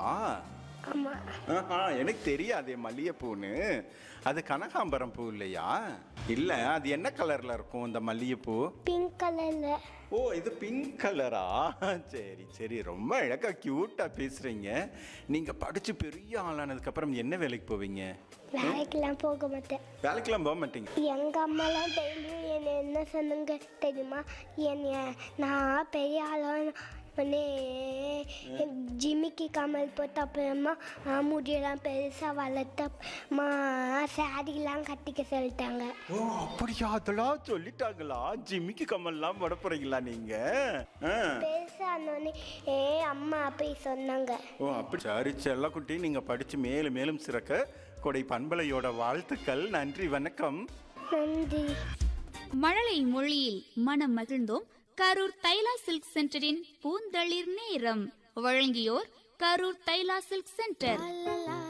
ஆமா ஆஹா, எனக்கு தெரியாதே மல்லிகைப்பூன்னு அது கனகாம்பரம் பூ இல்லையா இல்ல அது என்ன கலர்ல இருக்கும் இந்த மல்லிகைப்பூ பிங்க் கலர்ல ஓ இது பிங்க் கலரா சரி சரி ரொம்ப அழகா கியூட்டா பேசுறீங்க நீங்க படிச்சு பெரிய ஆளானதுக்கு அப்புறம் என்ன வேலைக்கு போவீங்க வேலைக்கெல்லாம் போக மாட்டேன் வேலைக்கெல்லாம் போக மாட்டீங்க எங்க அம்மாலாம் டெய்லியும் என்ன என்ன சொன்னாங்க தெரியுமா என்னைய நான் பெரிய ஆளான உடனே ஜிமிக்கி கமல் போட்ட அப்புறமா ஆ, முடியெல்லாம் பெருசாக வளர்த்தமா சாரிலாம் கட்டிக்க சொல்லிட்டாங்க ஓ அப்படியா அதெல்லாம் சொல்லிட்டாங்களா ஜிமிக்கி கமல்லாம் போட போறீங்களா நீங்க ஆ. பெருசானோடனே ஏ அம்மா அப்படி சொன்னாங்க ஓ அப்படி சரி செல்லக்குட்டி நீங்க படிச்சு மேலும் மேலும் சிறக்க கொடை பண்பலையோட வாழ்த்துக்கள் நன்றி வணக்கம் நன்றி மழலை மொழியில் மனம் மகிழ்ந்தோம் கரூர் தைலா சில்க் சென்டரின் பூந்தளிர் நேரம் வழங்கியோர் கரூர் தைலா சில்க் சென்டர் லா, லா,